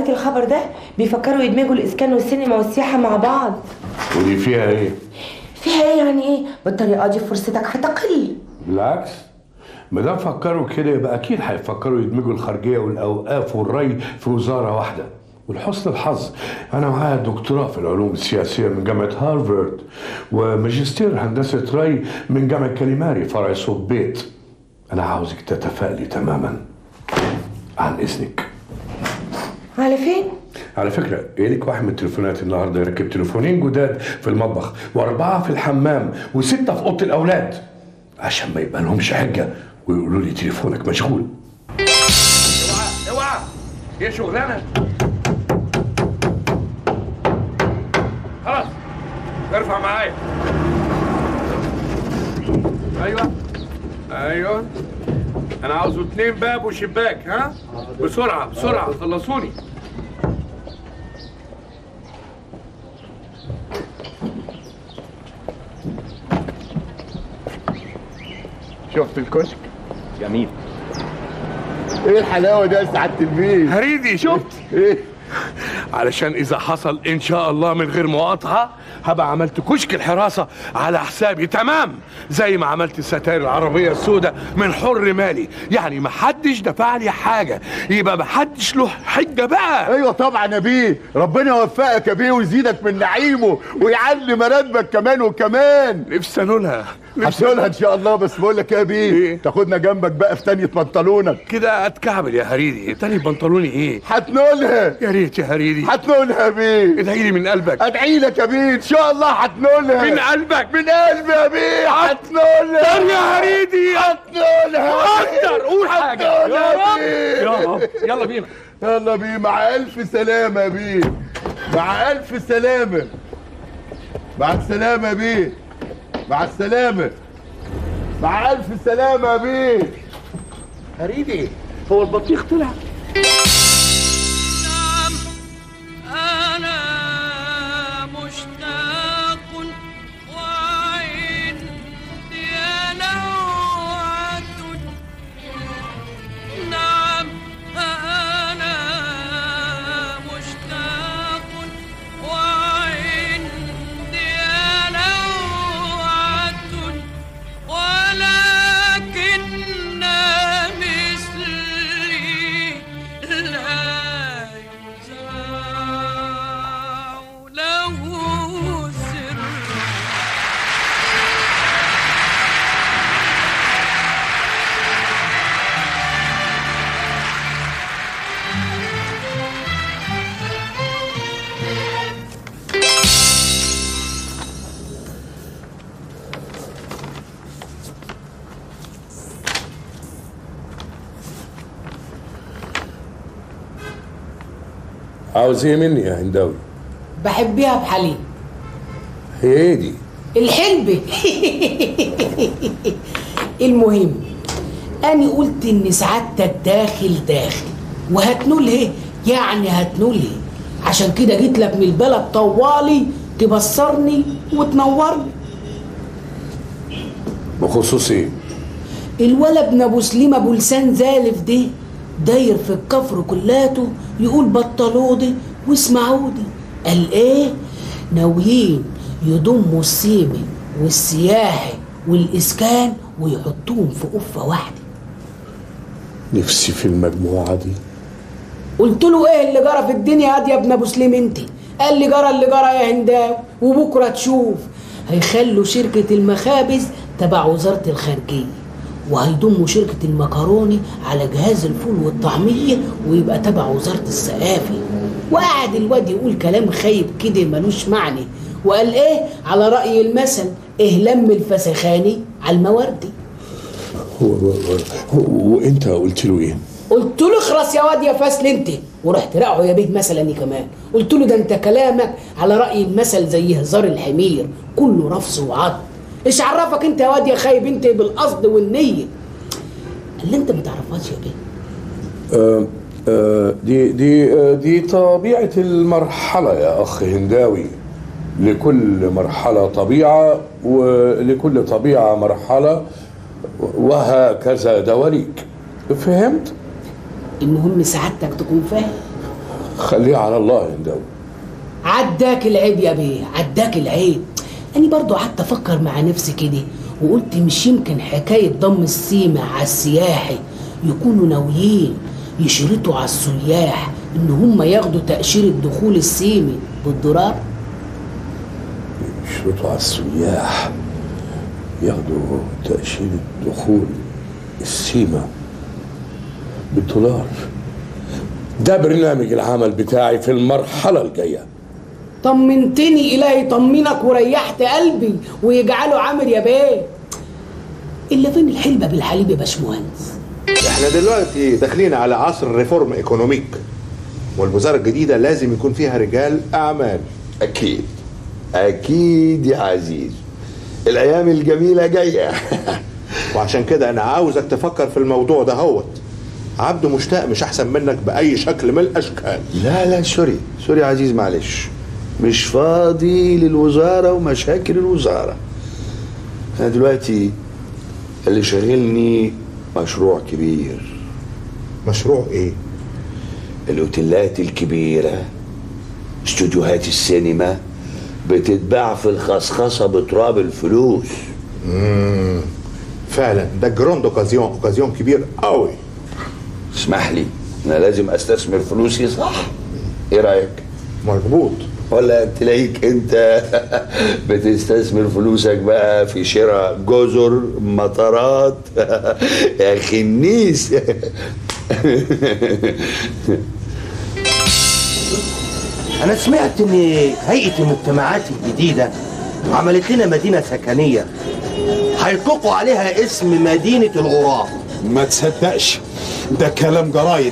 قريت الخبر ده بيفكروا يدمجوا الاسكان والسينما والسياحه مع بعض ودي فيها ايه؟ فيها ايه يعني ايه بالطريقه دي فرصتك هتقل بالعكس ما دام فكروا كده يبقى اكيد هيفكروا يدمجوا الخارجيه والاوقاف والري في وزاره واحده ولحسن الحظ انا معايا دكتوراه في العلوم السياسيه من جامعه هارفارد وماجستير هندسه ري من جامعه كاليماري فرع صوب بيت انا عاوزك تتفائلي تماما عن اذنك على فين على فكرة إليك واحد من التليفونات النهاردة يركب تليفونين جداد في المطبخ وأربعة في الحمام وستة في أوضة الأولاد عشان ما يبقى لهمش حجة ويقولوا لي تليفونك مشغول اوعى اوعى ايه شغلانة خلاص ارفع معايا ايوه ايوه انا عاوزه اتنين باب وشباك ها بسرعة بسرعة خلصوني شفت الكشك جميل ايه الحلاوه دي يا سعاده البيت هريدي شفت ايه علشان اذا حصل ان شاء الله من غير مقاطعه هبقى عملت كشك الحراسه على حسابي تمام زي ما عملت الستاير العربيه السوداء من حر مالي يعني ما حدش دفع لي حاجه يبقى ما حدش له حجه بقى ايوه طبعا يا بيه ربنا يوفقك يا بيه ويزيدك من نعيمه ويعلي مراتبك كمان وكمان نفسي انولها هتقولها ان شاء الله بس بقول لك ايه يا بيه إيه؟ تاخدنا جنبك بقى في تانية بنطلونك كده اتكعبل يا هريدي تاني بنطلوني ايه هتنولها يا ريت يا هريدي هتنولها يا بيه ادعي لي من قلبك ادعي لك يا بيه ان شاء الله هتنولها من قلبك من قلبي يا بيه هتنولها طب يا هريدي هتنولها اكتر قول حاجه هتنولها يا يا رب بيه. يا رب يلا بينا يلا بيه مع الف سلامه يا بيه مع الف سلامه مع السلامه يا بيه مع السلامه مع الف سلامه يا بيه هريدي هو البطيخ طلع أنا مشتاق وعندي لوعة نعم أنا مشتاق وعندي لوعة ولكن مثلي لا يزاع له سر عاوز ايه مني يا هنداوي بحبيها بحليب هي ايه دي الحلبة المهم أنا قلت إن سعادتك داخل داخل وهتنول إيه؟ يعني هتنول إيه؟ عشان كده جيت لك من البلد طوالي تبصرني وتنورني بخصوص ايه الولد ابن ابو سليم ابو لسان زالف ده داير في الكفر كلاته يقول بطلودي واسمعودي قال ايه ناويين يضموا السيمي والسياحي والاسكان ويحطوهم في قفه واحده نفسي في المجموعه دي قلت له ايه اللي جرى في الدنيا يا ابن ابو سليم انت قال لي جرى اللي جرى يا هنداوي وبكره تشوف هيخلوا شركه المخابز تبع وزاره الخارجيه وهيضموا شركة المكروني على جهاز الفول والطعمية ويبقى تبع وزارة الثقافة وقعد الواد يقول كلام خايب كده ملوش معنى وقال ايه على رأي المثل ايه لم الفسخاني على المواردي و- و- و- وانت قلت له ايه قلت له اخرس يا واد يا فاسل انت ورحت راقعه يا بيه مثلا أنا كمان قلت له ده انت كلامك على راي المثل زي هزار الحمير كله رفس وعض ايش عرفك انت يا واد يا خايب انت بالقصد والنيه اللي انت ما تعرفهاش يا بيه آه آه دي دي آه دي طبيعه المرحله يا اخ هنداوي لكل مرحله طبيعه ولكل طبيعه مرحله وهكذا دواليك فهمت المهم سعادتك تكون فاهم خليه على الله يا هنداوي عداك العيب يا بيه عداك العيب أنا برضو قعدت أفكر مع نفسي كده وقلت مش يمكن حكاية ضم السيمة على السياحي يكونوا ناويين يشرطوا على السياح إن هم ياخدوا تأشيرة دخول السيمي بالدولار يشرطوا على السياح ياخدوا تأشيرة دخول السيما بالدولار ده برنامج العمل بتاعي في المرحلة الجاية طمنتني إلهي طمنك وريحت قلبي ويجعله عامر يا بيه إلا فين الحلبة بالحليب يا باشمهندس احنا دلوقتي داخلين على عصر ريفورم ايكونوميك والوزارة الجديدة لازم يكون فيها رجال أعمال أكيد أكيد يا عزيز الأيام الجميلة جاية وعشان كده أنا عاوزك تفكر في الموضوع ده هوت عبده مشتاق مش أحسن منك بأي شكل من الأشكال لا لا سوري سوري يا عزيز معلش مش فاضي للوزارة ومشاكل الوزارة أنا دلوقتي اللي شاغلني مشروع كبير مشروع إيه؟ الأوتيلات الكبيرة استوديوهات السينما بتتباع في الخصخصة بتراب الفلوس فعلا ده جراند اوكازيون اوكازيون كبير قوي اسمح لي أنا لازم أستثمر فلوسي صح إيه رأيك؟ مظبوط ولا تلاقيك انت بتستثمر فلوسك بقى في شراء جزر مطارات يا خنيس أنا سمعت إن هيئة المجتمعات الجديدة عملت لنا مدينة سكنية هيطلقوا عليها اسم مدينة الغراب ما تصدقش ده كلام جرايد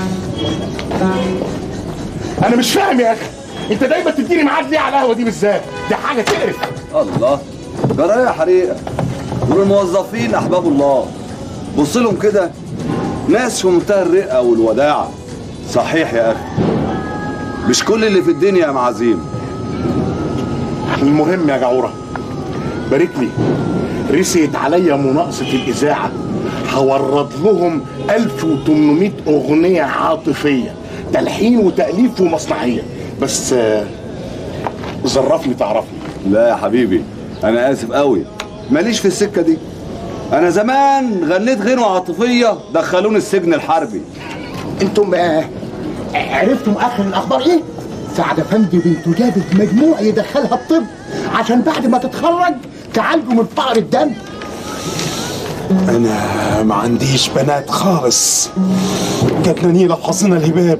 انا مش فاهم يا اخي انت دايما تديني ميعاد ليه على القهوه دي بالذات دي حاجه تقرف الله جرايه حريقه دول الموظفين احباب الله بص لهم كده ناس في منتهى الرقه والوداعه صحيح يا اخي مش كل اللي في الدنيا يا معازيم المهم يا جعوره بارك لي رسيت عليا مناقصه الاذاعه هورد لهم 1800 اغنيه عاطفيه تلحين وتاليف ومصنعيه بس آه، ظرفني تعرفني لا يا حبيبي انا اسف قوي ماليش في السكه دي انا زمان غنيت غنوه عاطفيه دخلوني السجن الحربي انتم آه، عرفتم اخر الاخبار ايه؟ سعد افندي بنته جابت مجموع يدخلها الطب عشان بعد ما تتخرج تعالجه من فقر الدم انا ما عنديش بنات خالص جاتنا نيلة وحظنا الهباب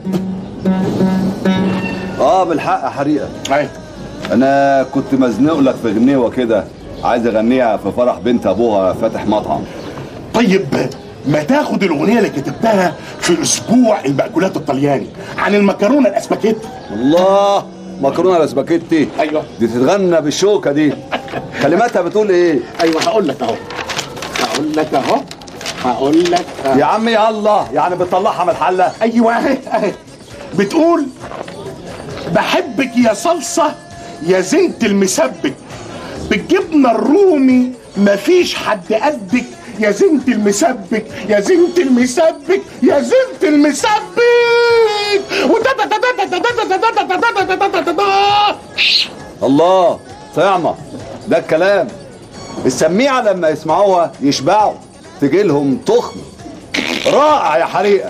اه بالحق يا حريقه أيوة. انا كنت مزنوق لك في غنيوه كده عايز اغنيها في فرح بنت ابوها فاتح مطعم طيب ما تاخد الاغنيه اللي كتبتها في اسبوع المأكولات الطلياني عن المكرونه الاسباجيتي الله مكرونه الاسباجيتي ايوه دي تتغنى بالشوكه دي كلماتها بتقول ايه ايوه هقول لك اهو هقول لك اهو هقول لك أهو. يا عم يا الله يعني بتطلعها من الحله ايوه اهي اهي بتقول بحبك يا صلصه يا زنت المسبك بالجبنه الرومي مفيش حد قدك يا زنت المسبك يا زنت المسبك يا زنت المسبك ودا دا دا دا دا دا دا دا دا دا دا دا دا دا دا. الله طعمه ده الكلام السميعه لما يسمعوها يشبعوا تجي لهم تخن رائع يا حريقه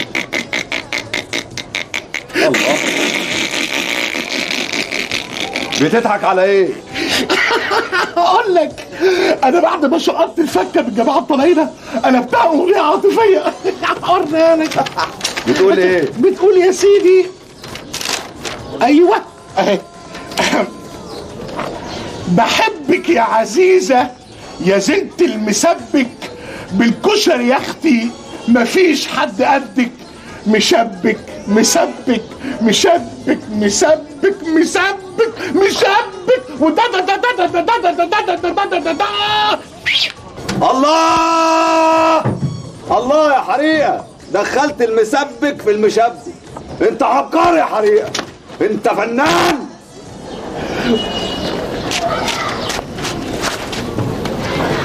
الله بتضحك على ايه اقول لك انا بعد ما شقطت الفكه بالجماعه الطلاينه انا بتاع اغنيه عاطفيه اوريها لك بتقول ايه بتقول يا سيدي ايوه اهي بحبك يا عزيزه يا زنت المسبك بالكشري يا اختي مفيش حد قدك مشبك مسبك مشبك مسبك مسبك مشبك ودا دا دا دا دا دا دا دا دا دا دا دا دا دا الله الله يا حريقه دخلت المسبك في المشبك انت عبقري يا حريقه انت فنان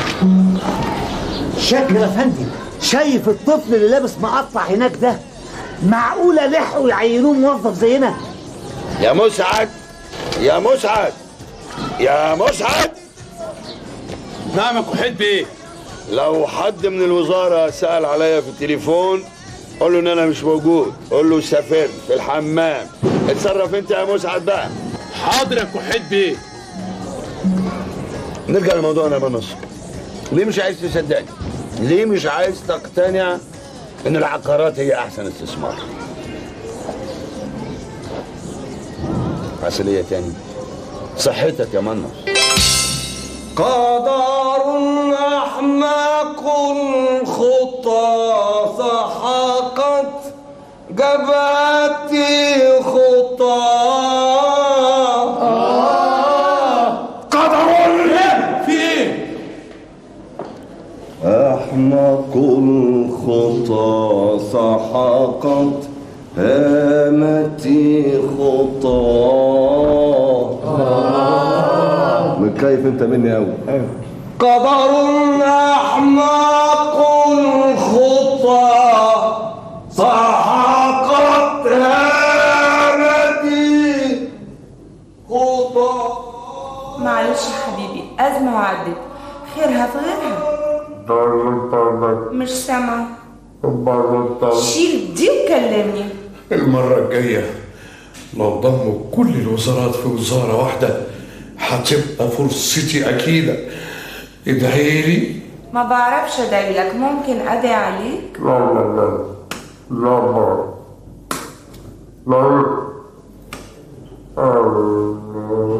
شكل يا فندم شايف الطفل اللي لابس مقطع هناك ده معقولة لحقوا يعينوه موظف زينا يا مسعد يا مسعد يا مسعد نعم يا كحيل بيه لو حد من الوزارة سأل عليا في التليفون قول له ان انا مش موجود قول له سافرت في الحمام اتصرف انت يا مسعد بقى حاضر يا كحيل بيه نرجع لموضوعنا يا منص ليه مش عايز تصدقني ليه مش عايز تقتنع ان العقارات هي احسن استثمار عسلية تاني صحتك يا منص قدر أحمق الخطى سحقت جبهتي خطى قدر في ايه؟ أحمق الخطى سحقت هامتي خطى متكيف انت مني قوي قدر أحمق الخطى سحقت هامتي خطى معلش يا حبيبي أزمة وعدت خيرها في غيرها مش سامعة شيل دي وكلمني المرة الجاية لو ضموا كل الوزارات في وزارة واحدة هتبقى فرصتي أكيدة ادعي لي ما بعرفش ادعي لك ممكن ادعي عليك لا لا لا لا لا لا